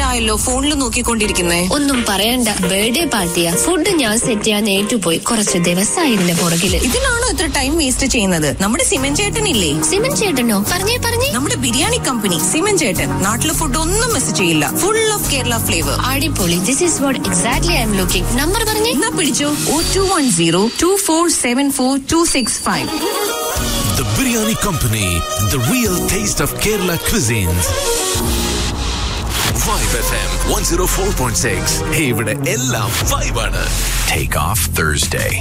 ആയല്ലോ ഫോണിൽ നോക്കിക്കൊണ്ടിരിക്കുന്നേ ഒന്നും പറയണ്ട ബർത്ത്ഡേ പാർട്ടിയാ ഫുഡ് ഞാൻ സെറ്റ് ചെയ്യാൻ ഏറ്റുപോയി കുറച്ച് ദിവസമായി ഇതിന്റെ പുറകില് ഇതിലാണോ ഇത്ര ടൈം വേസ്റ്റ് ചെയ്യുന്നത് നമ്മുടെ സിമൻ ചേട്ടനില്ലേ സിമൻ ചേട്ടനോ പറഞ്ഞേ പറഞ്ഞേ നമ്മുടെ ബിരിയാണി കമ്പനി സിമൻ ചേട്ടൻ നാട്ടിലെ ഫുഡ് ഒന്നും മിസ് ചെയ്യില്ല ഫുൾ ഓഫ് കേരള ഫ്ലേവർ അടിപൊളി this is what exactly I'm looking number പറഞ്ഞേ എന്നാ പിടിച്ചോ O two one zero two four seven four two six five The Biryani Company, the real taste of Kerala cuisines. Vibe FM 104.6. Hey, ഇവിടെ എല്ലാം vibe ആണ്. Take off Thursday.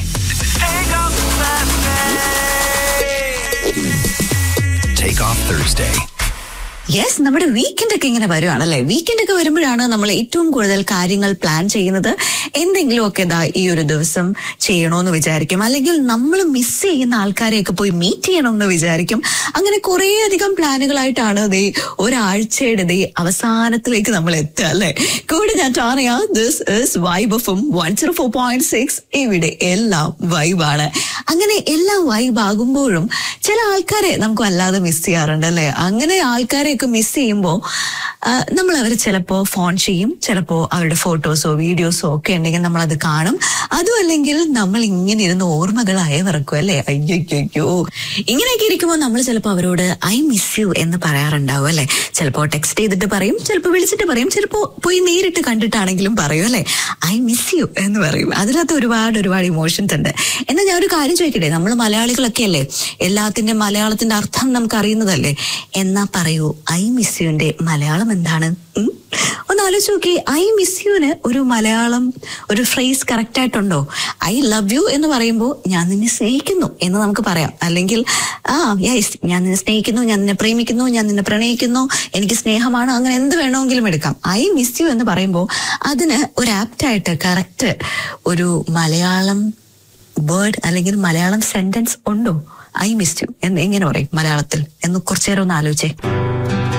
Take off Thursday. Yes നമ്മുടെ weekend ഒക്കെ ഇങ്ങനെ വരുവാണല്ലേ weekend ഒക്കെ വരുമ്പോഴാണ് നമ്മൾ ഏറ്റവും കൂടുതൽ കാര്യങ്ങൾ പ്ലാൻ ചെയ്യുന്നത് എന്തെങ്കിലുമൊക്കെ ഇതാ ഈ ഒരു ദിവസം ചെയ്യണമെന്ന് വിചാരിക്കും അല്ലെങ്കിൽ നമ്മൾ മിസ് ചെയ്യുന്ന ആൾക്കാരെയൊക്കെ പോയി മീറ്റ് ചെയ്യണമെന്ന് വിചാരിക്കും അങ്ങനെ കുറേ അധികം പ്ലാനുകളായിട്ടാണ് ദേ ഒരാഴ്ചയുടെ ദേ അവസാനത്തിലേക്ക് നമ്മൾ എത്തുക അല്ലേ കൂടെ ഞാൻ ടാറിയ ദിസ് ഇസ് വൈബ് ഓഫും one zero four point six ഇവിടെ എല്ലാം വൈബാണ് അങ്ങനെ എല്ലാം വൈബ് ആകുമ്പോഴും ചില ആൾക്കാരെ നമുക്ക് വല്ലാതെ മിസ് ചെയ്യാറുണ്ട് അല്ലെ അങ്ങനെ ആൾക്കാരെയൊക്കെ മിസ് ചെയ്യുമ്പോൾ നമ്മൾ അവർ ചിലപ്പോ ഫോൺ ചെയ്യും ചിലപ്പോ അവരുടെ ഫോട്ടോസോ വീഡിയോസോ ഒക്കെ ഉണ്ടെങ്കിൽ നമ്മൾ അത് കാണും അതും അല്ലെങ്കിൽ നമ്മൾ ഇങ്ങനെ ഇരുന്ന് ഓർമ്മകളായ വിറക്കും അല്ലെ അയ്യോ ഇങ്ങനെയൊക്കെ ഇരിക്കുമ്പോൾ നമ്മൾ ചിലപ്പോൾ അവരോട് ഐ മിസ് യു എന്ന് പറയാറുണ്ടാവും അല്ലെ ചിലപ്പോ ടെക്സ്റ്റ് ചെയ്തിട്ട് പറയും ചിലപ്പോൾ വിളിച്ചിട്ട് പറയും ചിലപ്പോ പോയി നേരിട്ട് കണ്ടിട്ടാണെങ്കിലും പറയും അല്ലെ ഐ മിസ് യു എന്ന് പറയും അതിനകത്ത് ഒരുപാട് ഒരുപാട് ഇമോഷൻസ് ഉണ്ട് എന്നാൽ ഞാൻ ഒരു കാര്യം ചോദിക്കട്ടെ നമ്മൾ മലയാളികളൊക്കെ അല്ലേ എല്ലാത്തിന്റെ മലയാളത്തിന്റെ അർത്ഥം നമുക്ക് അറിയുന്നതല്ലേ എന്നാ പറയൂ ഐ മിസ് യുവിന്റെ മലയാളം എന്താണ് ഉം? ഒന്ന് ആലോചിച്ച് നോക്കി ഐ മിസ് യുവിന് ഒരു മലയാളം ഒരു ഫ്രേസ് കറക്റ്റ് ആയിട്ടുണ്ടോ ഐ ലവ് യു എന്ന് പറയുമ്പോൾ ഞാൻ നിന്നെ സ്നേഹിക്കുന്നു എന്ന് നമുക്ക് പറയാം അല്ലെങ്കിൽ ആ യെസ് ഞാൻ നിന്നെ സ്നേഹിക്കുന്നു ഞാൻ നിന്നെ പ്രേമിക്കുന്നു ഞാൻ നിന്നെ പ്രണയിക്കുന്നു എനിക്ക് സ്നേഹമാണ് അങ്ങനെ എന്ത് വേണമെങ്കിലും എടുക്കാം ഐ മിസ് യു എന്ന് പറയുമ്പോൾ അതിന് ഒരു ആപ്റ്റായിട്ട് കറക്റ്റ് ഒരു മലയാളം വേർഡ് അല്ലെങ്കിൽ മലയാളം സെന്റൻസ് ഉണ്ടോ ഐ മിസ് യു എന്ന് എങ്ങനെ പറയും മലയാളത്തിൽ എന്ന് കുറച്ചു നേരം ഒന്ന് ആലോചിച്ചേ